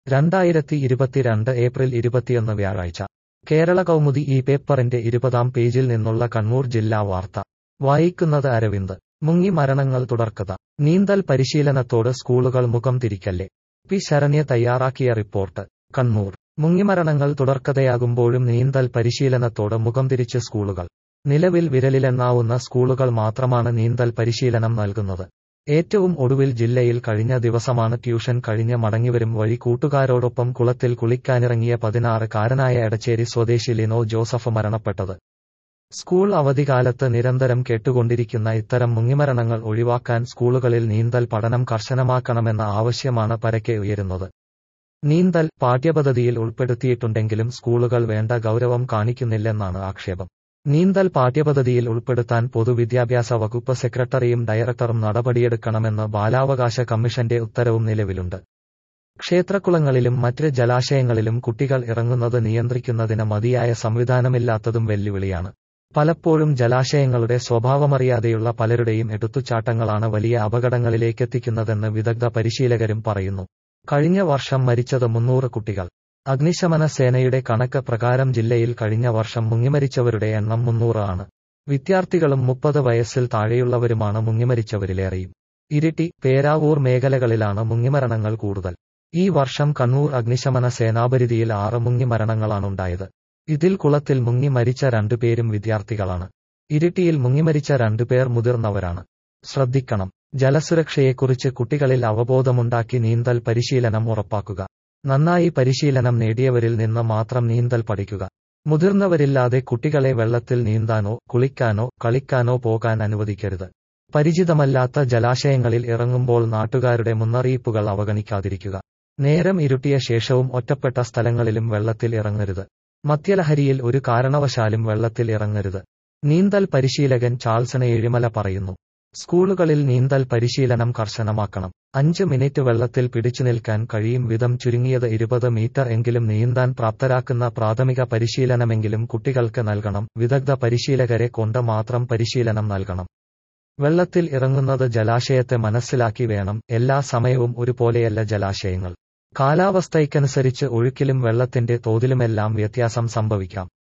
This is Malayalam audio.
രണ്ടായിരത്തി ഇരുപത്തിരണ്ട് ഏപ്രിൽ ഇരുപത്തിയൊന്ന് വ്യാഴാഴ്ച കേരള കൗമുദി ഈ പേപ്പറിന്റെ ഇരുപതാം പേജിൽ നിന്നുള്ള കണ്ണൂർ ജില്ലാ വാർത്ത വായിക്കുന്നത് അരവിന്ദ് മുങ്ങി മരണങ്ങൾ തുടർക്കഥ നീന്തൽ പരിശീലനത്തോട് സ്കൂളുകൾ മുഖം തിരിക്കല്ലേ പി ശരണ്യ തയ്യാറാക്കിയ റിപ്പോർട്ട് കണ്ണൂർ മുങ്ങിമരണങ്ങൾ തുടർക്കഥയാകുമ്പോഴും നീന്തൽ പരിശീലനത്തോട് മുഖം തിരിച്ച് സ്കൂളുകൾ നിലവിൽ വിരലിലെണ്ണാവുന്ന സ്കൂളുകൾ മാത്രമാണ് നീന്തൽ പരിശീലനം നൽകുന്നത് ഏറ്റവും ഒടുവിൽ ജില്ലയിൽ കഴിഞ്ഞ ദിവസമാണ് ട്യൂഷൻ കഴിഞ്ഞ് മടങ്ങിവരും വഴി കൂട്ടുകാരോടൊപ്പം കുളത്തിൽ കുളിക്കാനിറങ്ങിയ പതിനാറ് കാരനായ എടച്ചേരി സ്വദേശി ലിനോ ജോസഫ് മരണപ്പെട്ടത് സ്കൂൾ അവധിക്കാലത്ത് നിരന്തരം കേട്ടുകൊണ്ടിരിക്കുന്ന ഇത്തരം മുങ്ങിമരണങ്ങൾ ഒഴിവാക്കാൻ സ്കൂളുകളിൽ നീന്തൽ പഠനം കർശനമാക്കണമെന്ന ആവശ്യമാണ് പരക്കെ ഉയരുന്നത് നീന്തൽ പാഠ്യപദ്ധതിയിൽ ഉൾപ്പെടുത്തിയിട്ടുണ്ടെങ്കിലും സ്കൂളുകൾ വേണ്ട ഗൗരവം കാണിക്കുന്നില്ലെന്നാണ് ആക്ഷേപം നീന്തൽ പാഠ്യപദ്ധതിയിൽ ഉൾപ്പെടുത്താൻ പൊതുവിദ്യാഭ്യാസ വകുപ്പ് സെക്രട്ടറിയും ഡയറക്ടറും നടപടിയെടുക്കണമെന്ന് ബാലാവകാശ കമ്മീഷന്റെ ഉത്തരവും നിലവിലുണ്ട് ക്ഷേത്രക്കുളങ്ങളിലും മറ്റ് ജലാശയങ്ങളിലും കുട്ടികൾ ഇറങ്ങുന്നത് നിയന്ത്രിക്കുന്നതിന് മതിയായ സംവിധാനമില്ലാത്തതും വെല്ലുവിളിയാണ് പലപ്പോഴും ജലാശയങ്ങളുടെ സ്വഭാവമറിയാതെയുള്ള പലരുടെയും എടുത്തുചാട്ടങ്ങളാണ് വലിയ അപകടങ്ങളിലേക്കെത്തിക്കുന്നതെന്ന് വിദഗ്ധ പരിശീലകരും പറയുന്നു കഴിഞ്ഞ വർഷം മരിച്ചത് മുന്നൂറ് കുട്ടികൾ അഗ്നിശമന സേനയുടെ കണക്ക് പ്രകാരം ജില്ലയിൽ കഴിഞ്ഞ വർഷം മുങ്ങിമരിച്ചവരുടെ എണ്ണം മുന്നൂറ് ആണ് വിദ്യാർത്ഥികളും മുപ്പത് വയസ്സിൽ താഴെയുള്ളവരുമാണ് മുങ്ങിമരിച്ചവരിലേറെയും ഇരിട്ടി പേരാവൂർ മേഖലകളിലാണ് മുങ്ങിമരണങ്ങൾ കൂടുതൽ ഈ വർഷം കണ്ണൂർ അഗ്നിശമന സേനാപരിധിയിൽ ആറ് മുങ്ങിമരണങ്ങളാണുണ്ടായത് ഇതിൽ കുളത്തിൽ മുങ്ങി മരിച്ച രണ്ടുപേരും വിദ്യാർത്ഥികളാണ് ഇരിട്ടിയിൽ മുങ്ങിമരിച്ച രണ്ടുപേർ മുതിർന്നവരാണ് ശ്രദ്ധിക്കണം ജലസുരക്ഷയെക്കുറിച്ച് കുട്ടികളിൽ അവബോധമുണ്ടാക്കി നീന്തൽ പരിശീലനം ഉറപ്പാക്കുക നന്നായി പരിശീലനം നേടിയവരിൽ നിന്ന് മാത്രം നീന്തൽ പഠിക്കുക മുതിർന്നവരില്ലാതെ കുട്ടികളെ വെള്ളത്തിൽ നീന്താനോ കുളിക്കാനോ കളിക്കാനോ പോകാൻ അനുവദിക്കരുത് പരിചിതമല്ലാത്ത ജലാശയങ്ങളിൽ ഇറങ്ങുമ്പോൾ നാട്ടുകാരുടെ മുന്നറിയിപ്പുകൾ അവഗണിക്കാതിരിക്കുക നേരം ഇരുട്ടിയ ശേഷവും ഒറ്റപ്പെട്ട സ്ഥലങ്ങളിലും വെള്ളത്തിൽ ഇറങ്ങരുത് മദ്യലഹരിയിൽ ഒരു കാരണവശാലും വെള്ളത്തിൽ ഇറങ്ങരുത് നീന്തൽ പരിശീലകൻ ചാൾസണ എഴിമല പറയുന്നു സ്കൂളുകളിൽ നീന്തൽ പരിശീലനം കർശനമാക്കണം അഞ്ച് മിനിറ്റ് വെള്ളത്തിൽ പിടിച്ചു നിൽക്കാൻ കഴിയും വിധം ചുരുങ്ങിയത് ഇരുപത് മീറ്റർ എങ്കിലും നീന്താൻ പ്രാപ്തരാക്കുന്ന പ്രാഥമിക പരിശീലനമെങ്കിലും കുട്ടികൾക്ക് നൽകണം വിദഗ്ധ പരിശീലകരെ കൊണ്ട് മാത്രം പരിശീലനം നൽകണം വെള്ളത്തിൽ ഇറങ്ങുന്നത് ജലാശയത്തെ മനസ്സിലാക്കി വേണം എല്ലാ സമയവും ഒരുപോലെയല്ല ജലാശയങ്ങൾ കാലാവസ്ഥയ്ക്കനുസരിച്ച് ഒഴുക്കിലും വെള്ളത്തിന്റെ തോതിലുമെല്ലാം വ്യത്യാസം സംഭവിക്കാം